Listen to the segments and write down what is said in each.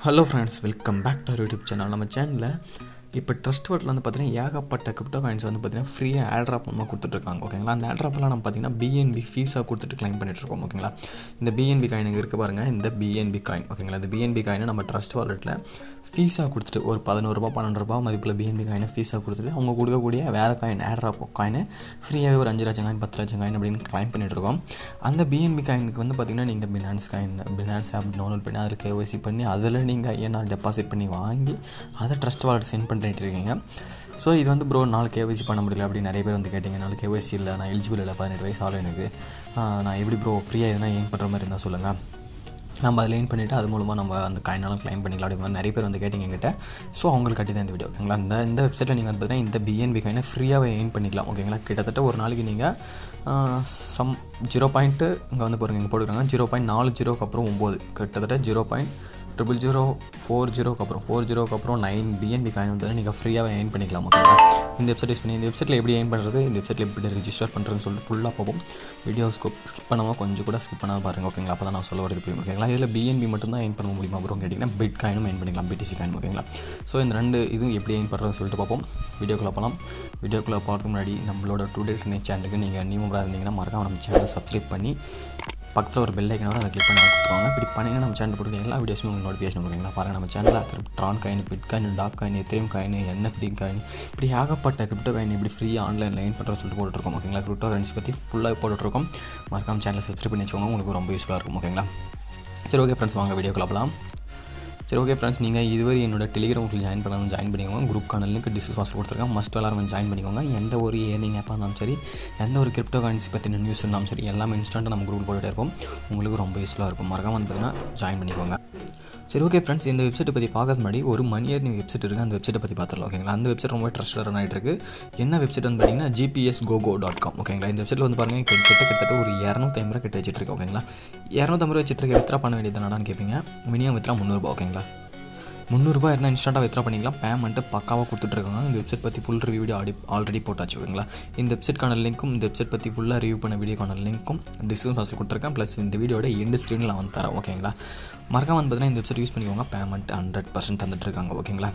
hello friends welcome back to YouTube channel நம்ம சேனலில் இப்போ ட்ரஸ்ட் வேர்ட்டில் வந்து பார்த்தீங்கன்னா ஏகப்பட்ட கிரிப்டோ காயின்ஸ் வந்து பார்த்தீங்கன்னா ஃப்ரீயாக ஆட்ராப் நம்ம கொடுத்துட்ருக்காங்க ஓகேங்களா அந்த ஆட்ராப்லாம் நம்ம பார்த்தீங்கன்னா பிஎன்பி ஃபீஸாக கொடுத்துட்டு கிளைம் பண்ணிட்டுருக்கோம் ஓகேங்களா இந்த பிஎன்பி காயின் இருக்க பாருங்கள் இந்த பிஎன்பி காயின் ஓகேங்களா இந்த பிஎன்பி காயினை நம்ம ட்ரஸ்ட் வாலெட்டில் ஃபீஸாக கொடுத்துட்டு ஒரு பதினோருபா பன்னெண்டு ரூபா மதிப்பில் பிஎன்பி காயினை ஃபீஸாக கொடுத்துட்டு அவங்க கொடுக்கக்கூடிய வேறு காயின் ஆட்ராப் காயினை ஃப்ரீயாகவே ஒரு அஞ்சு லட்சம் காயின் பத்து லட்சம் காயின் அப்படின்னு கிளைம் பண்ணிட்டுருக்கோம் அந்த பிஎன்பி காயினுக்கு வந்து பார்த்திங்கன்னா நீங்கள் Binance coin Binance app download பண்ணி அதில் கேஒய்சி பண்ணி அதில் நீங்கள் ஐஎன்ஆர் டெபாசிட் பண்ணி வாங்கி அதை ட்ரஸ்ட் வாலெட் சென்ட் பண்ணிட்டு இருக்கீங்க ஸோ இது வந்து ப்ரோ நாலு கேஒய்சி பண்ண முடியல அப்படின்னு நிறைய பேர் வந்து கேட்டிங்க நாலு கேஒய்சி இல்லை நான் எலிஜிபிள் இல்லை பதினெட்டு வயசு ஆகும் எனக்கு நான் எப்படி ப்ரோ ஃப்ரீயாக எதுனா ஏன் பண்ணுற மாதிரி இருந்தால் சொல்லுங்கள் நம்ம அதில் லைன் பண்ணிவிட்டு அது மூலமாக நம்ம அந்த காயினாலும் கிளைம் பண்ணிக்கலாம் அப்படி மாதிரி நிறைய பேர் வந்து கேட்டிங்க என்கிட்ட ஸோ அவங்களுக்கு கட்டி தான் இந்த வீடியோ ஓகேங்களா இந்த இந்த வெப்சைட்டில் நீங்கள் வந்து பார்த்தீங்கன்னா இந்த பிஎன்பி காயினை ஃப்ரீயாகவே எயின் பண்ணிக்கலாம் ஓகேங்களா கிட்டத்தட்ட ஒரு நாளைக்கு நீங்கள் சம் ஜீரோ பாயிண்ட்டு இங்கே வந்து பாருங்கள் இங்கே போட்டுக்கிறாங்க ஜீரோ பாயிண்ட் நாலு ஜீரோக்கு அப்புறம் ஒம்பது கிட்டத்தட்ட zero point triple zero four ஜீரோக்கு அப்புறம் ஃபோர் ஜீரோக்கு அப்புறம் நைன் பிஎன்பி காயின் வந்து நீங்கள் ஃப்ரீயாகவே எயின் பண்ணிக்கலாம் ஓகேங்களா இந்த வெப்சைட் யூஸ் பண்ணி இந்த வெப்சைட்டில் எப்படி எயின் பண்ணுறது இந்த வெப்சைட்டில் எப்படி ரிஜிஸ்டர் பண்ணுறதுன்னு சொல்லிட்டு ஃபுல்லாக போகும் வீடியோ ஸ்கிப் ஸ்கிப் பண்ணாமல் கொஞ்சம் கூட ஸ்கிப் பண்ணாமல் பாருங்கள் ஓகேங்களா அப்போ தான் நான் சொல்ல வரது புரியும் ஓகேங்களா இதில் பிஎன்பி மட்டும் தான் எயின் பண்ண முடியுமா அப்புறம் கேட்டிங்கன்னா பிட் காயினும் எயின் பண்ணிக்கலாம் பிடிசி காயின் ஓகேங்களா ஸோ இந்த ரெண்டு இதுவும் எப்படி எயின் பண்ணுறதுன்னு சொல்லிட்டு பார்ப்போம் வீடியோக்குள்ளே போகலாம் வீடியோக்குள்ளே போகிறதுக்கு முன்னாடி நம்மளோட டூ டே ட்ரெயின் சேனலுக்கு நீங்கள் நியூ இருந்தீங்கன்னா மறக்காம நம்ம சேனலை சப்ஸ்கிரைப் பண்ணி பக்கத்தில் ஒரு பெல் ஐக்கனோட அதை கிளிக் பண்ணி கொடுத்துருவாங்க இப்படி பண்ணிங்கன்னா நம்ம சேனல் போட்டு எல்லா வீடியோஸும் உங்களுக்கு நோட்டிஃபிகேஷன் கொடுங்களா பாருங்கள் நம்ம சேனலில் Tron coin bitcoin doge coin Ethereum coin NFT coin இப்படி ஏகப்பட்ட கிரிப்டோ காயின் இப்படி ஃப்ரீயாக ஆன்லைன் லைன் பண்ணுற சொல்லிட்டு போட்டுருக்கோம் ஓகேங்களா கிரிப்டோ கரன்சி பற்றி ஃபுல்லாக போட்டுருக்கோம் மறக்காம சேனலை சப்ஸ்கிரைப் பண்ணி வச்சுக்கோங்க உங்களுக்கு ரொம்ப யூஸ்ஃபுல்லாக இருக்கும் ஓகேங்களா சரி ஓகே ஃப்ரெண்ட்ஸ் வாங்க வீடியோ கிளப்பலாம் சரி ஓகே ஃப்ரெண்ட்ஸ் நீங்கள் இதுவரை என்னோட டெலிகிராமில் ஜாயின் பண்ணணும் ஜாயின் பண்ணிக்கோங்க குரூப்க்கான லிங்க் டிஸ்கிரிப்ஷன் கொடுத்துருக்கேன் மஸ்ட் எல்லாரும் ஜாயின் பண்ணிக்கோங்க எந்த ஒரு ஏர்னிங் ஆப்பாக இருந்தாலும் சரி எந்த ஒரு கிரிப்டோ காயின்ஸ் பற்றின நியூஸ் இருந்தாலும் சரி எல்லாமே இன்ஸ்டண்ட்டாக நம்ம குரூப் போட்டுகிட்டே இருப்போம் உங்களுக்கு ரொம்ப யூஸ்ஃபுல்லாக இருக்கும் மறக்காம வந்து பார்த்தீங்கன்னா ஜாயின் பண்ணிக்கோங்க சரி ஓகே ஃப்ரெண்ட்ஸ் இந்த வெப்சைட்டை பற்றி பார்க்கறது முன்னாடி ஒரு மணி ஏர்னிங் வெப்சைட் இருக்குது அந்த வெப்சைட்டை பற்றி பார்த்துடலாம் ஓகேங்களா அந்த வெப்சைட் ரொம்ப ட்ரஸ்டட் ரன் ஆகிட்டு இருக்கு என்ன வெப்சைட் வந்து பார்த்தீங்கன்னா ஜிபிஎஸ் கோகோ டாட் காம் ஓகேங்களா இந்த வெப்சைட்டில் வந்து பாருங்கள் கிட்ட கிட்டத்தட்ட ஒரு இரநூத்தி ஐம்பது ரூபா கிட்ட வச்சுட்டு இருக்கு ஓகேங்களா இரநூத்தம்பது ரூபா வச்சுட்டு இருக்க வித்ரா பண்ண வேண்டியது என்னடான்னு கேட்பீங்க மினிமம் வித்ரா முந்நூறுபா ஓகேங்களா முந்நூறுரூபா இருந்தால் இன்ஸ்டண்ட்டாக வித்ரா பண்ணிக்கலாம் பேமெண்ட்டு பக்காவாக கொடுத்துட்ருக்காங்க இந்த வெப்சைட் பற்றி ஃபுல் ரிவ்யூ வீடியோ ஆடி ஆல்ரெடி போட்டாச்சு ஓகேங்களா இந்த வெப்சைட்கான லிங்க்கும் இந்த வெப்சைட் பற்றி ஃபுல்லாக ரிவ்யூ பண்ண வீடியோக்கான லிங்க்கும் டிஸ்கிரிப்ஷன் பாக்ஸில் கொடுத்துருக்கேன் ப்ளஸ் இந்த வீடியோட எண்டு ஸ்க்ரீனில் நான் வந்து தரேன் ஓகேங்களா மறக்காம வந்து பார்த்தீங்கன்னா இந்த வெப்சைட் யூஸ் பண்ணிக்கோங்க பேமெண்ட் ஹண்ட்ரட் பர்சன்ட் தந்துட்டுருக்காங்க ஓகேங்களா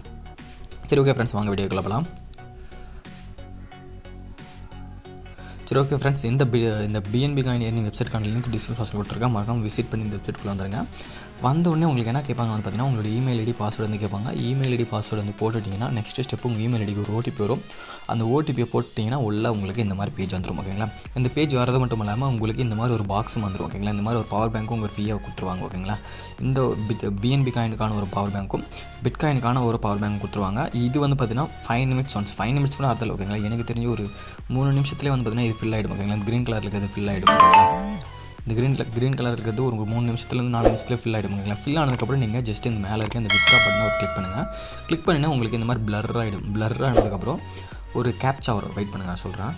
சரி ஓகே ஃப்ரெண்ட்ஸ் வாங்க வீடியோக்குள்ள போகலாம் சரி ஓகே ஃப்ரெண்ட்ஸ் இந்த பி இந்த பிஎன்பி காயின் ஏர்னிங் வெப்சைட்கான லிங்க் டிஸ்கிரிப்ஷன் கொடுத்துருக்கேன் மறக்காம விசிட் பண்ணி இந்த வெப்சைட்குள்ளே வந்துருங்க வந்த உடனே உங்களுக்கு என்ன கேட்பாங்க வந்து பார்த்தீங்கன்னா உங்களோட இமெயில் ஐடி பாஸ்வேர்டு வந்து கேட்பாங்க இமெயில் ஐடி பாஸ்வேர்டு வந்து போட்டுட்டிங்கன்னா நெக்ஸ்ட் ஸ்டெப் உங்கள் இமெயில் ஐடிக்கு ஒரு ஓடிபி வரும் அந்த ஓடிபியை போட்டிங்கன்னா உள்ள உங்களுக்கு இந்த மாதிரி பேஜ் வந்துடும் ஓகேங்களா இந்த பேஜ் வரது மட்டும் இல்லாமல் உங்களுக்கு இந்த மாதிரி ஒரு பாக்ஸும் வந்துடும் ஓகேங்களா இந்த மாதிரி ஒரு பவர் பேங்க்கும் உங்களுக்கு ஃப்ரீயாக கொடுத்துருவாங்க ஓகேங்களா இந்த பிட் பிஎன்பி காயினுக்கான ஒரு பவர் பேங்க்கும் பிட் காயினுக்கான ஒரு பவர் பேங்க் கொடுத்துருவாங்க இது வந்து பார்த்தீங்கன்னா five minutes once five minutes கூட அர்த்தம் ஓகேங்களா எனக்கு தெரிஞ்சு ஒரு மூணு நிமிஷத்துலேயே வந்து பார்த்தீங்கன்னா இது ஃபில் ஆகிடும் ஓகேங்களா க்ரீன் கலரில் இருக்கிறது ஃபில் ஆகிடும் ஓகேங்களா இந்த க்ரீன் க்ரீன் கலர் இருக்கிறது ஒரு மூணு நிமிஷத்துலேருந்து நாலு நிமிஷத்தில் ஃபில் ஆகிடும் ஓகேங்களா ஃபில் ஆனதுக்கப்புறம் நீங்கள் ஜஸ்ட் இந்த மேலே இருக்க இந்த வித்ரா பட்டனை ஒரு கிளிக் பண்ணுங்கள் கிளிக் பண்ணினா உங்களுக்கு இந்த மாதிரி பிளர் ஆகிடும் பிளர் ஆனதுக்கப்புறம் ஒரு கேப்சா வரும் வெயிட் பண்ணுங்கள் நான் சொல்கிறேன்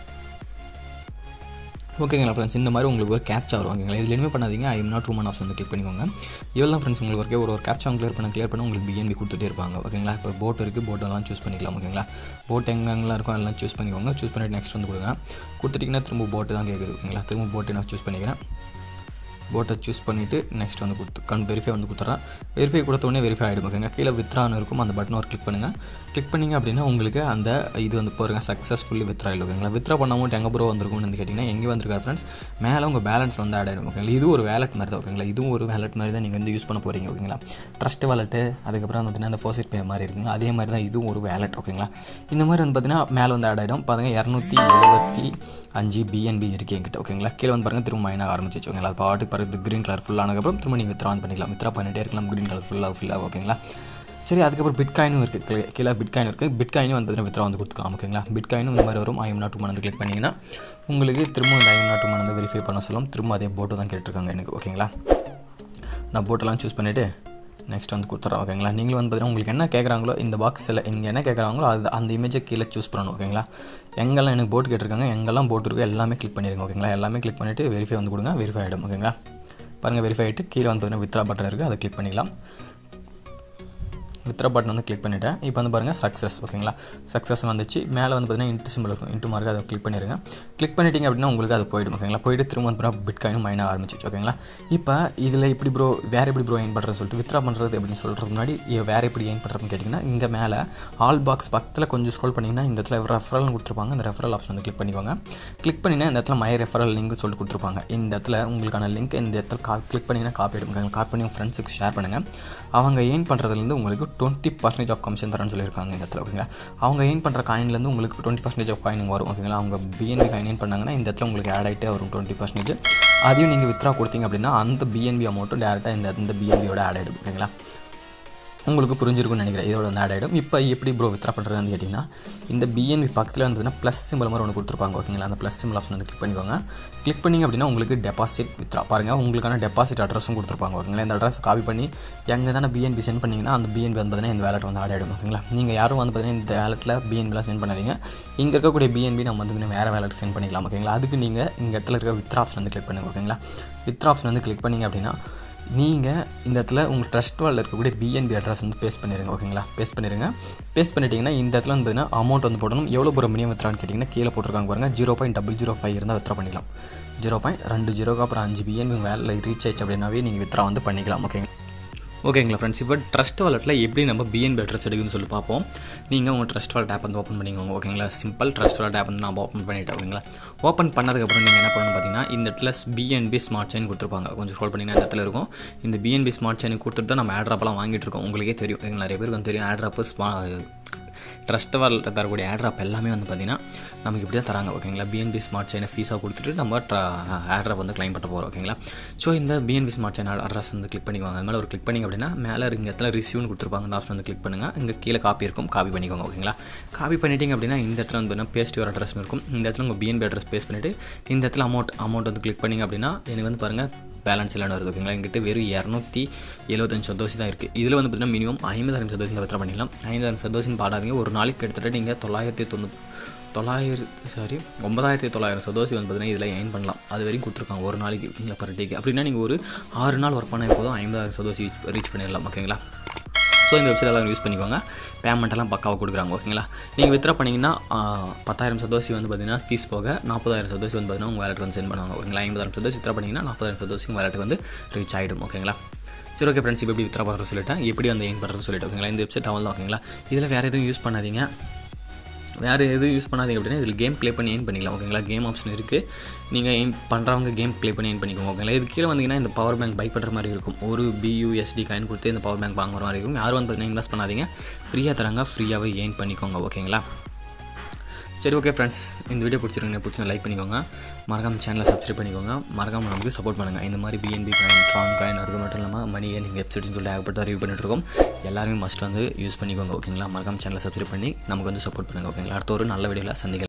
ஓகேங்களா ஃப்ரெண்ட்ஸ் இந்த மாதிரி உங்களுக்கு ஒரு கேப்சா வரும் ஓகேங்களா இதில் எதுவுமே பண்ணாதீங்க ஐ எம் நாட் ரூமன் ஆப்ஷன் வந்து கிளிக் பண்ணிக்கோங்க இவ்வளோ தான் ஃப்ரெண்ட்ஸ் உங்களுக்கு ஒர்க்கே ஒரு ஒரு கேப்சா கிளியர் பண்ண கிளியர் பண்ண உங்களுக்கு பிஎன்பி கொடுத்துட்டே இருப்பாங்க ஓகேங்களா இப்போ போட் இருக்குது போட்டெல்லாம் சூஸ் பண்ணிக்கலாம் ஓகேங்களா போட் எங்கெங்கெல்லாம் இருக்கும் அதெல்லாம் சூஸ் பண்ணிக்கோங்க சூஸ் பண்ணிட்டு நெக்ஸ்ட் வந்து கொடுங்க கொடுத்துட்டிங்கன்னா திரும்ப போட்டு தான் கேட்குது ஓகேங்களா திரும்ப போட்டு நான் சூஸ் பண்ணிக்கிறேன் போட்டை சூஸ் பண்ணிவிட்டு நெக்ஸ்ட் வந்து கொடுத்து கண் வெரிஃபை வந்து கொடுத்துட்றேன் வெரிஃபை கொடுத்த உடனே வெரிஃபை ஆகிடும் ஓகேங்க கீழே வித்ரான்னு இருக்கும் அந்த பட்டன் ஒரு கிளிக் பண்ணுங்கள் கிளிக் பண்ணிங்க அப்படின்னா உங்களுக்கு அந்த இது வந்து போகிறங்க சக்ஸஸ்ஃபுல்லி வித்ரா இல்லை ஓகேங்களா வித்ரா பண்ண அமௌண்ட் எங்கே ப்ரோ வந்திருக்கும்னு வந்து கேட்டிங்கன்னா எங்கே வந்திருக்காரு ஃப்ரெண்ட்ஸ் மேலே உங்கள் பேலன்ஸ் வந்து ஆட் ஆகிடும் ஓகேங்களா இது ஒரு வேலட் மாதிரி தான் ஓகேங்களா இதுவும் ஒரு வேலட் மாதிரி தான் நீங்கள் வந்து யூஸ் பண்ண போகிறீங்க ஓகேங்களா ட்ரஸ்ட் வேலட்டு அதுக்கப்புறம் பார்த்தீங்கன்னா அந்த ஃபோசிட் பே மாதிரி இருக்குங்களா அதே மாதிரி தான் இதுவும் ஒரு வேலட் ஓகேங்களா இந்த மாதிரி வந்து பார்த்தீங்கன்னா மேலே வந்து ஆட் ஆகிடும் பாருங்கள் இரநூத்தி எழுபத்தி அஞ்சு பிஎன்பி இருக்குது என்கிட்ட ஓகேங்களா கீழே வந்து பாருங்கள் திரும்ப மைனாக ஆரம்பிச்சிச்சு ஓகேங்களா அது பாட்டு பிறகு க்ரீன் கலர் ஃபுல்லானதுக்கப்புறம் திரும்ப நீங்கள் வித்ரா ஆன் பண்ணிக்கலாம் வித்ரா பண்ணிகிட்டே இருக்கலாம் க்ரீன் கலர் ஃபுல்லாக ஃபுல்லாக ஓகேங்களா சரி அதுக்கப்புறம் பிட்காயினும் இருக்குது கீழே பிட்காயின் இருக்குது பிட்காயினும் வந்து வித்ரா வந்து கொடுத்துக்கலாம் ஓகேங்களா பிட்காயினும் இந்த மாதிரி வரும் ஐஎம் நாட் டூ வந்து கிளிக் பண்ணிங்கன்னா உங்களுக்கு திரும்ப இந்த ஐஎம் நாட் டூ வந்து வெரிஃபை பண்ண சொல்லும் திரும்ப அதே போட்டு தான் கேட்டிருக்காங்க எனக்கு ஓகேங்களா நான் போட்டெல்லாம் சூஸ் பண்ணிவிட்டு நெக்ஸ்ட் வந்து கொடுத்துட்றோம் ஓகேங்களா நீங்களும் வந்து பார்த்தீங்கன்னா உங்களுக்கு என்ன கேட்குறாங்களோ இந்த பாக்ஸில் இங்கே என்ன கேட்குறாங்களோ அது அந்த இமேஜை கீழே சூஸ் பண்ணணும் ஓகேங்களா எங்கெல்லாம் எனக்கு போட் கேட்டிருக்காங்க எங்கெல்லாம் போட் இருக்கோ எல்லாமே கிளிக் பண்ணிடுங்க ஓகேங்களா எல்லாமே கிளிக் பண்ணிவிட்டு வெரிஃபை வந்து கொடுங்க வெரிஃபை ஆகிடும் ஓகேங்களா பாருங்கள் வெரிஃபை ஆகிட்டு கீழே வந்து பார்த்தீங்கன்னா வித்ரா பட்டன் இருக்குது அதை கிளிக் பண்ணிக்கலாம் வித்ரா பட்டன் வந்து கிளிக் பண்ணிவிட்டேன் இப்போ வந்து பாருங்கள் சக்ஸஸ் ஓகேங்களா சக்ஸஸ் வந்துச்சு மேலே வந்து பார்த்தீங்கன்னா இன்ட்டு சிம்பிள் இருக்கும் இன்ட்டு மார்க் அதை கிளிக் பண்ணிடுங்க கிளிக் பண்ணிட்டீங்க அப்படின்னா உங்களுக்கு அது போயிடும் ஓகேங்களா போயிட்டு திரும்ப வந்து பிட்காயினும் மைனாக ஆரம்பிச்சிச்சு ஓகேங்களா இப்போ இதில் இப்படி ப்ரோ வேறு எப்படி ப்ரோ ஏன் பண்ணுறது சொல்லிட்டு வித்ரா பண்ணுறது அப்படின்னு சொல்கிறது முன்னாடி இ- வேறு எப்படி ஏன் பண்ணுறதுன்னு கேட்டிங்கன்னா இங்கே மேலே ஆல் பாக்ஸ் பக்கத்தில் கொஞ்சம் ஸ்க்ரோல் பண்ணிங்கன்னா இந்த இடத்துல ரெஃபரல்னு கொடுத்துருப்பாங்க அந்த ரெஃபரல் ஆப்ஷன் வந்து கிளிக் பண்ணிக்கோங்க கிளிக் பண்ணினா இந்த இடத்துல மை ரெஃபரல் லிங்க் சொல்லிட்டு கொடுத்துருப்பாங்க இந்த இடத்துல உங்களுக்கான லிங்க் இந்த இடத்துல கா கிளிக் பண்ணிங்கன்னா காப்பி எடுங்க காப்பி பண்ணி உங்கள் ஃப்ரெண்ட்ஸுக்கு ஷேர் பண்ணுங்கள் அவங்க ஏன் பண்ணுறதுலேருந்து உங்களுக்கு டுவெண்ட்டி பர்சன்டேஜ் ஆஃப் கமிஷன் தரேன்னு சொல்லியிருக்காங்க இந்த இடத்துல ஓகேங்களா அவங்க ஏன் பண்ணுற காயின்லேருந்து உங்களுக்கு டுவெண்ட்டி பர்சன்டேஜ் ஆஃப் காயின் வரும் ஓகேங்களா அவங்க பிஎன்பி காயின் ஏன் பண்ணாங்கன்னா இந்த இடத்துல உங்களுக்கு ஆட் ஆகிட்டே வரும் டுவெண்ட்டி பர்சன்டேஜ் அதையும் நீங்கள் வித்ரா கொடுத்தீங்க அப்படின்னா அந்த பிஎன்பி அமௌண்ட்டும் டேரெக்டாக இந்த இந்த பிஎன்பியோட ஆட் ஆகிடும் ஓகேங்களா உங்களுக்கு புரிஞ்சிருக்கும்னு நினைக்கிறேன் இதோட வந்து ஆட் ஆகிடும் இப்போ எப்படி ப்ரோ வித்ரா பண்ணுறதுன்னு கேட்டிங்கன்னா இந்த பிஎன்பி பக்கத்தில் இருந்ததுன்னா ப்ளஸ் சிம்பிள் மாதிரி ஒன்று கொடுத்துருப்பாங்க ஓகேங்களா அந்த ப்ளஸ் சிம்பிள் ஆப்ஷன் வந்து கிளிக் பண்ணிக்கோங்க கிளிக் பண்ணிங்க அப்படின்னா உங்களுக்கு டெபாசிட் வித்ரா பாருங்கள் உங்களுக்கான டெபாசிட் அட்ரஸும் கொடுத்துருப்பாங்க ஓகேங்களா இந்த அட்ரஸ் காப்பி பண்ணி எங்கே தானே பிஎன்பி சென்ட் பண்ணிங்கன்னா அந்த பிஎன்பி வந்து பார்த்தீங்கன்னா இந்த வேலெட் வந்து ஆட் ஆகிடும் ஓகேங்களா நீங்கள் யாரும் வந்து பார்த்தீங்கன்னா இந்த வேலெட்டில் பிஎன்பிலாம் சென்ட் பண்ணாதீங்க இங்கே இருக்கக்கூடிய பிஎன்பி நம்ம வந்து இன்னும் வேறு வேலெட் சென்ட் பண்ணிக்கலாம் ஓகேங்களா அதுக்கு நீங்கள் இந்த இடத்துல இருக்க வித்ரா ஆப்ஷன் வந்து கிளிக் பண்ணுங்க ஓகேங்களா வித்ரா ஆப்ஷன் வந்து கிளிக் பண்ணிங்க அப்படின்னா நீங்கள் இந்த இடத்துல உங்கள் ட்ரஸ்ட் வாலில் இருக்கக்கூடிய பிஎன்பி அட்ரஸ் வந்து பேஸ்ட் பண்ணிடுங்க ஓகேங்களா பேஸ்ட் பண்ணிடுங்க பேஸ்ட் பண்ணிட்டீங்கன்னா இந்த இடத்துல வந்து பார்த்தீங்கன்னா அமௌண்ட் வந்து போடணும் எவ்வளோ போகிற மினிமம் வித்ரான்னு கேட்டிங்கன்னா கீழே போட்டிருக்காங்க பாருங்கள் zero point double zero five இருந்தால் வித்ரா பண்ணிக்கலாம் ஜீரோ பாயிண்ட் ரெண்டு ஜீரோக்கு அப்புறம் அஞ்சு பிஎன்பி வேலை ரீச் ஆயிடுச்சு அப்படின்னாவே நீங்கள் வித்ரா வந்து பண்ணிக்கலாம் ஓகேங்க ஓகேங்களா ஃப்ரெண்ட்ஸ் இப்போ ட்ரஸ்ட் வாலெட்டில் எப்படி நம்ம பிஎன்பி அட்ரஸ் எடுக்குதுன்னு சொல்லி பார்ப்போம் நீங்கள் உங்கள் ட்ரஸ்ட் வாலெட் ஆப் வந்து ஓப்பன் பண்ணிக்கோங்க ஓகேங்களா சிம்பிள் ட்ரஸ்ட் வாலெட் ஆப் வந்து நான் ஓப்பன் பண்ணிட்டேன் ஓகேங்களா ஓப்பன் பண்ணதுக்கப்புறம் நீங்கள் என்ன பண்ணணும் பார்த்தீங்கன்னா இந்த இடத்துல பிஎன்பி ஸ்மார்ட் செயின் கொடுத்துருப்பாங்க கொஞ்சம் ஸ்க்ரோல் பண்ணிங்கன்னா இந்த இடத்துல இருக்கும் இந்த பிஎன்பி ஸ்மார்ட் செயின் கொடுத்துட்டு தான் நம்ம ஆட்ராப்பெல்லாம் வாங்கிட்டு இருக்கோம் உங்களுக்கே தெரியும் ஓகேங்களா நிறைய பேருக்கு வந்து தெரியும் ஆட்ராப்பு ஸ்மா ட்ரஸ்ட் வாலில் தரக்கூடிய ஆட்ராப் எல்லாமே வந்து பார்த்திங்கன்னா நமக்கு இப்படி தான் தராங்க ஓகேங்களா பிஎன்பி ஸ்மார்ட் செயினை ஃபீஸாக கொடுத்துட்டு நம்ம ஆட்ராப் வந்து கிளைம் பண்ண போகிறோம் ஓகேங்களா ஸோ இந்த பிஎன்பி ஸ்மார்ட் செயின் அட்ரஸ் வந்து கிளிக் பண்ணிக்கோங்க அது மேலே ஒரு கிளிக் பண்ணிங்க அப்படின்னா மேலே இருக்க இடத்துல ரிசீவ்னு கொடுத்துருப்பாங்க அந்த ஆப்ஷன் வந்து கிளிக் பண்ணுங்கள் இங்கே கீழே காப்பி இருக்கும் காப்பி பண்ணிக்கோங்க ஓகேங்களா காப்பி பண்ணிட்டீங்க அப்படின்னா இந்த இடத்துல வந்து பார்த்தீங்கன்னா பேஸ்ட் ஒரு அட்ரஸ் இருக்கும் இந்த இடத்துல உங்கள் பிஎன்பி அட்ரஸ் பேஸ்ட் பண்ணிவிட்டு இந்த இடத்துல அமௌண்ட் அமௌண்ட் வந்து கிளிக் பண்ணிங்க அப்படின்னா எனக்கு வந்து பாருங்கள் பேலன்ஸ் இல்லைன்னு வருது ஓகேங்களா எங்கிட்ட வெறும் இரநூத்தி எழுபத்தஞ்சு சதோசி தான் இருக்குது இதில் வந்து பார்த்தீங்கன்னா மினிமம் ஐம்பதாயிரம் சதோசி வித்ரா பண்ணிக்கலாம் ஐம்பதாயிரம் சதோசின்னு பாடாதீங்க ஒரு நாளைக்கு கிட்டத்தட்ட நீங்கள் தொள்ளாயிரத்தி தொண்ணூறு தொள்ளாயிரத்தி சாரி ஒன்பதாயிரத்தி தொள்ளாயிரம் சதோசி வந்து பார்த்தீங்கன்னா இதில் எயின் பண்ணலாம் அது வரைக்கும் கொடுத்துருக்காங்க ஒரு நாளைக்கு ஓகேங்களா பர் டேக்கு அப்படின்னா நீங்கள் ஒரு ஆறு நாள் ஒர்க் பண்ண போதும் ஐம்பதாயிரம் சதோசி ரீச் பண்ணிடலாம் ஓகேங்களா ஸோ இந்த வெப்சைட் எல்லாம் யூஸ் பண்ணிக்கோங்க பேமெண்ட் எல்லாம் பக்காவாக கொடுக்குறாங்க ஓகேங்களா நீங்கள் வித்ரா பண்ணிங்கன்னா பத்தாயிரம் சதோசி வந்து பார்த்தீங்கன்னா ஃபீஸ் போக நாற்பதாயிரம் சதோசி வந்து பார்த்தீங்கன்னா உங்கள் வேலெட் வந்து சென்ட் பண்ணுவாங்க ஓகேங்களா ஐம்பதாயிரம் சதோசி வித்ரா பண்ணிங்கன்னா நாற்பதாயிரம் சதோசி உங்கள் வேலெட் வந்து ரீச் ஆகிடும் ஓகேங்களா சரி ஓகே ஃப்ரெண்ட்ஸ் இப்போ எப்படி வித்ரா பண்ணுறது சொல்லிட்டேன் எப்படி வந்து ஏன் பண்ணுறது சொல்லிட்டு ஓகேங்களா இந்த வெப்சைட் அவள் தான் ஓகேங்களா இதில் வேறு எதுவும் யூஸ் பண்ணாதீங்க வேறு எதுவும் யூஸ் பண்ணாதீங்க அப்படின்னா இதில் கேம் ப்ளே பண்ணி ஏன் பண்ணிக்கலாம் ஓகேங்களா கேம் ஆப்ஷன் இருக்குது நீங்கள் ஏன் பண்ணுறவங்க கேம் ப்ளே பண்ணி ஏன் பண்ணிக்கோங்க ஓகேங்களா இது கீழே வந்தீங்கன்னா இந்த பவர் பேங்க் பை பண்ணுற மாதிரி இருக்கும் ஒரு பியூஎஸ்டி காயின் கொடுத்து இந்த பவர் பேங்க் வாங்குற மாதிரி இருக்கும் யாரும் வந்து பார்த்தீங்கன்னா இன்வெஸ்ட் பண்ணாதீங்க ஃப்ரீயாக தராங்க ஃப்ரீயாகவே ஏன் பண்ணிக்கோங்க ஓகேங்களா சரி ஓகே ஃப்ரெண்ட்ஸ் இந்த வீடியோ பிடிச்சிருங்க பிடிச்சி லைக் பண்ணிக்கோங்க மறக்காம சேனலை சப்ஸ்கிரைப் பண்ணிக்கோங்க மறக்காம நமக்கு சப்போர்ட் பண்ணுங்கள் இந்த மாதிரி பிஎன்பி காயின் ட்ரான் காயின் அது மட்டும் இல்லாமல் மணி நீங்கள் வெப்சைட்னு சொல்லி ஏகப்பட்ட ரிவ்யூ பண்ணிட்டு இருக்கோம் எல்லாருமே மஸ்ட் வந்து யூஸ் பண்ணிக்கோங்க ஓகேங்களா மறக்காம சேனலை சப்ஸ்கிரைப் பண்ணி நமக்கு வந்து சப்போர்ட் பண்ணுங்கள் ஓகேங்களா அடுத்த ஒரு நல்ல வீடியோவில் சந்திக்கலாம்